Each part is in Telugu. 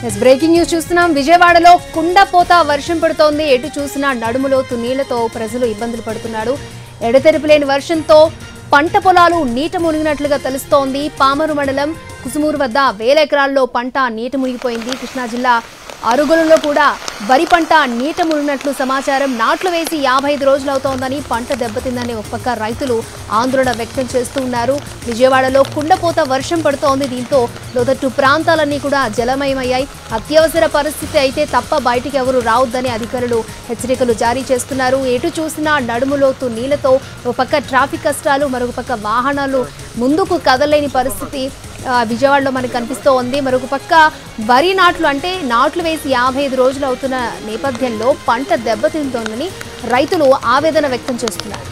ఎస్ బ్రేకింగ్ న్యూస్ చూస్తున్నాం విజయవాడలో కుండపోత వర్షం పడుతోంది ఎటు చూసినా నడుములోతు నీళ్లతో ప్రజలు ఇబ్బందులు పడుతున్నారు ఎడతెరిపి లేని వర్షంతో పంట పొలాలు నీట మునిగినట్లుగా తెలుస్తోంది పామరు మండలం కుసుమూరు వద్ద వేల ఎకరాల్లో పంట నీట మునిగిపోయింది కృష్ణా జిల్లా అరుగులలో కూడా వరి పంట నీట మునిగినట్లు సమాచారం నాట్లు వేసి యాభై ఐదు రోజులు అవుతోందని పంట దెబ్బతిందని ఒక పక్క రైతులు ఆందోళన వ్యక్తం చేస్తూ ఉన్నారు విజయవాడలో కుండపోత వర్షం పడుతోంది దీంతో లోతట్టు ప్రాంతాలన్నీ కూడా జలమయమయ్యాయి అత్యవసర పరిస్థితి అయితే తప్ప బయటికి ఎవరు రావద్దని అధికారులు హెచ్చరికలు జారీ చేస్తున్నారు ఎటు చూసినా నడుములోతు నీళ్లతో ఒక పక్క ట్రాఫిక్ కష్టాలు మరొక పక్క వాహనాలు ముందుకు కదలలేని పరిస్థితి ఆ, విజయవాడలో మనకు కనిపిస్తూ ఉంది మరొక పక్క వరి నాట్లు అంటే నాట్లు వేసి యాభై ఐదు రోజులు అవుతున్న నేపథ్యంలో పంట దెబ్బతింటోందని రైతులు ఆవేదన వ్యక్తం చేస్తున్నారు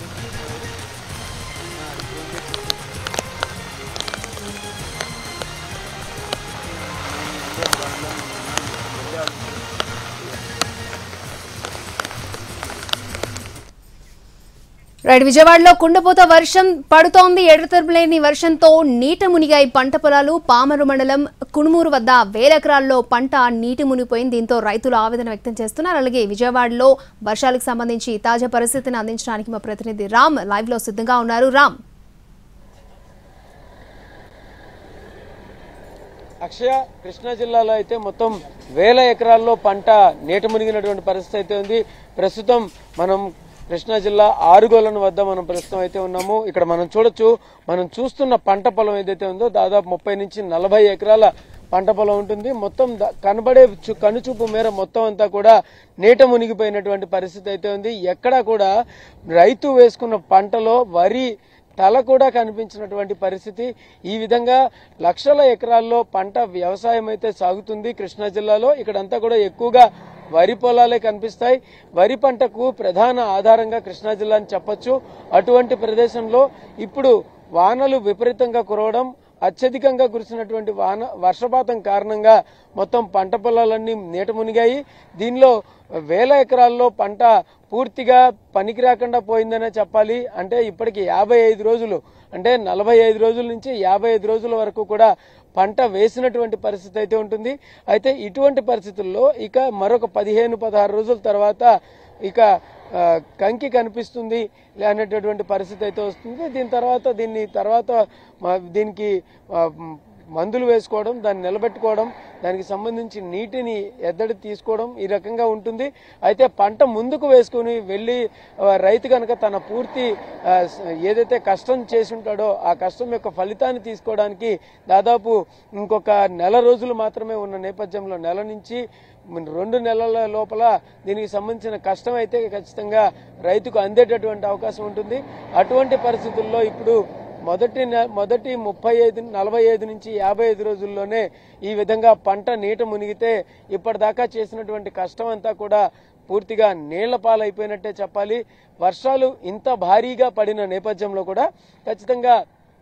రైట్ విజయవాడలో కుండపోత వర్షం పడుతోంది ఎడతెరపులేని వర్షంతో నీట మునిగాయి పంట పొలాలు పామరు మండలం కుణుమూరు వద్ద వేల ఎకరాల్లో పంట నీటి మునిగిపోయింది దీంతో రైతులు ఆవేదన వ్యక్తం చేస్తున్నారు అలాగే విజయవాడలో వర్షాలకు సంబంధించి తాజా పరిస్థితిని అందించడానికి మా ప్రతినిధి రామ్ లైవ్ లో సిద్ధంగా ఉన్నారు రామ్ అక్షయ కృష్ణా జిల్లాలో అయితే మొత్తం వేల ఎకరాల్లో పంట నీట మునిగినటువంటి పరిస్థితి అయితే ఉంది ప్రస్తుతం మనం కృష్ణా జిల్లా ఆరుగోలను వద్ద మనం ప్రస్తుతం అయితే ఉన్నాము ఇక్కడ మనం చూడొచ్చు మనం చూస్తున్న పంట పొలం ఏదైతే ఉందో దాదాపు ముప్పై నుంచి నలభై ఎకరాల పంట పొలం ఉంటుంది మొత్తం ద- కనబడే చు- కనుచూపు మేర మొత్తం అంతా కూడా నీట మునిగిపోయినటువంటి పరిస్థితి అయితే ఉంది ఎక్కడా కూడా రైతు వేసుకున్న పంటలో వరి తల కూడా కనిపించినటువంటి పరిస్థితి ఈ విధంగా లక్షల ఎకరాల్లో పంట వ్యవసాయం అయితే సాగుతుంది కృష్ణా జిల్లాలో ఇక్కడంతా కూడా ఎక్కువగా వరి పొలాలే కనిపిస్తాయి వరి పంటకు ప్రధాన ఆధారంగా కృష్ణా జిల్లా అని చెప్పొచ్చు అటువంటి ప్రదేశంలో ఇప్పుడు వానలు విపరీతంగా కురవడం అత్యధికంగా కురిసినటువంటి వాన వర్షపాతం కారణంగా మొత్తం పంట పొలాలన్నీ నీట మునిగాయి దీనిలో వేల ఎకరాల్లో పంట పూర్తిగా పనికి రాకుండా పోయిందనే చెప్పాలి అంటే ఇప్పటికి యాభై ఐదు రోజులు అంటే నలభై ఐదు రోజుల నుంచి యాభై ఐదు రోజుల వరకు కూడా పంట వేసినటువంటి పరిస్థితి అయితే ఉంటుంది అయితే ఇటువంటి పరిస్థితుల్లో ఇక మరొక పదిహేను పదహారు రోజుల తర్వాత ఇక ఆ, కంకి కనిపిస్తుంది అనేటటువంటి పరిస్థితి అయితే వస్తుంది దీని తర్వాత దీన్ని తర్వాత మ- దీనికి ఆ, మ్, మందులు వేసుకోవడం దాన్ని నిలబెట్టుకోవడం దానికి సంబంధించి నీటిని ఎద్దడి తీసుకోవడం ఈ రకంగా ఉంటుంది అయితే పంట ముందుకు వేసుకుని వెళ్ళి ఆ, రైతు కనుక తన పూర్తి ఆ, స- ఏదైతే కష్టం చేసి ఉంటాడో ఆ కష్టం యొక్క ఫలితాన్ని తీసుకోవడానికి దాదాపు ఇంకొక నెల రోజులు మాత్రమే ఉన్న నేపథ్యంలో నెల నుంచి మన రెండు నెలల లోపల దీనికి సంబంధించిన కష్టం అయితే ఖచ్చితంగా రైతుకు అందేటటువంటి అవకాశం ఉంటుంది అటువంటి పరిస్థితుల్లో ఇప్పుడు మొదటి నె- మొదటి ముప్పై ఐదు నలభై ఐదు నుంచి యాభై ఐదు రోజుల్లోనే ఈ విధంగా పంట నీట మునిగితే ఇప్పటిదాకా చేసినటువంటి కష్టం అంతా కూడా పూర్తిగా నీళ్ల పాలైపోయినట్టే చెప్పాలి వర్షాలు ఇంత భారీగా పడిన నేపథ్యంలో కూడా ఖచ్చితంగా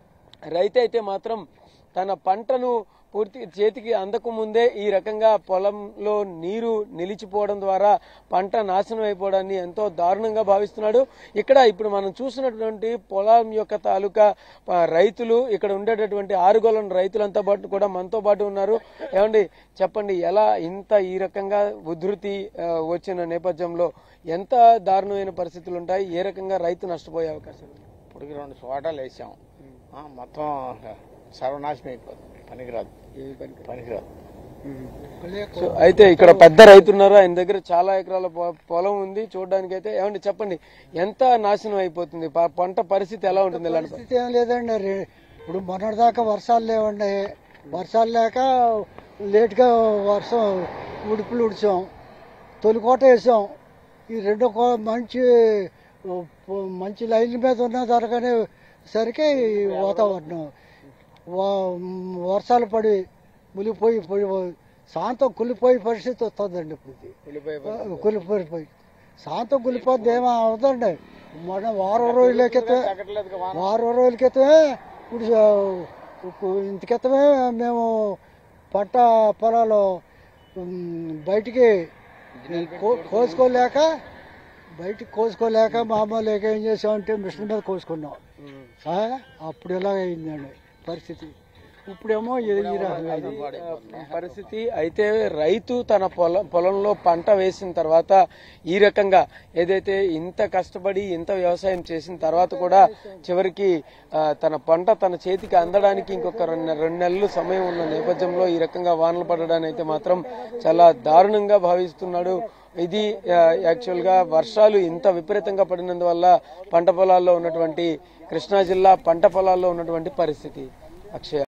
రైతు అయితే మాత్రం తన పంటను పూర్తి చేతికి అందక ముందే ఈ రకంగా పొలంలో నీరు నిలిచిపోవడం ద్వారా పంట నాశనం అయిపోవడాన్ని ఎంతో దారుణంగా భావిస్తున్నాడు ఇక్కడ ఇప్పుడు మనం చూసినటువంటి పొలం యొక్క తాలూకా ఆ, రైతులు ఇక్కడ ఉండేటటువంటి ఆరుగోలం రైతులంతా పాటు కూడా మనతో పాటు ఉన్నారు ఏమండి చెప్పండి ఎలా ఇంత ఈ రకంగా ఉధృతి ఆ, వచ్చిన నేపథ్యంలో ఎంత దారుణమైన పరిస్థితులు ఉంటాయి ఏ రకంగా రైతు నష్టపోయే అవకాశం ఉంది ఇప్పటికి రెండు చోటాలు వేసాం ఆ, మొత్తం సర్వనాశనం అయిపోతుంది పనికిరాదు పనికిరాదు సో అయితే ఇక్కడ పెద్ద రైతు ఉన్నారు ఆయన దగ్గర చాలా ఎకరాల పొ- పొలం ఉంది చూడడానికి అయితే ఏమండి చెప్పండి ఎంత నాశనం అయిపోతుంది ప- పంట పరిస్థితి ఎలా ఉంటుంది ఇలాంటి ప- పరిస్థితి ఏం లేదండి రే- ఇప్పుడు మొన్నటిదాకా వర్షాలు లేవండి వర్షాలు లేక లేట్గా వర్షం ఉడుపులు ఉడిచాం తొలికోట వేసాం ఈ రెండో కో మంచి ఓ- మంచి లైన్ల మీద ఉన్న జరగనే సరికి ఈ వాతావరణం వా- వర్షాలు పడి మునిగిపోయి పోయి శాంతం కులిపోయే పరిస్థితి వస్తుందండి ఇప్పుడు ఇది కులిపోయి శాంతం కులిపోద్ది ఏమో అవుతుందండి మొన్న వారం రోజుల క్రితం వారం రోజుల క్రితమే ఇప్పుడు ఆ, ఇంత క్రితమే మేము పంట పొలాలు ఉమ్, బయటికి కో- కోసుకోలేక బయటికి కోసుకోలేక మామూలుగా ఏం చేసామంటే మిషన్ మీద కోసుకున్నాం ఆ, అప్పుడు ఇలా అయిందండి పరిస్థితి ఇప్పుడేమో ఈ ఈ రకంగా ఉంది. పరిస్థితి అయితే రైతు తన పొలం పొలంలో పంట వేసిన తర్వాత ఈ రకంగా ఏదైతే ఇంత కష్టపడి ఇంత వ్యవసాయం చేసిన తర్వాత కూడా చివరికి ఆ, తన పంట తన చేతికి అందడానికి ఇంకొక రెండు రెండు నెలలు సమయం ఉన్న నేపథ్యంలో ఈ రకంగా వానలు పడడాన్ని అయితే మాత్రం చాలా దారుణంగా భావిస్తున్నాడు ఇది యాక్చువల్ గా వర్షాలు ఇంత విపరీతంగా పడినందువల్ల పంట పొలాల్లో ఉన్నటువంటి కృష్ణా జిల్లా పంట పొలాల్లో ఉన్నటువంటి పరిస్థితి అక్షయ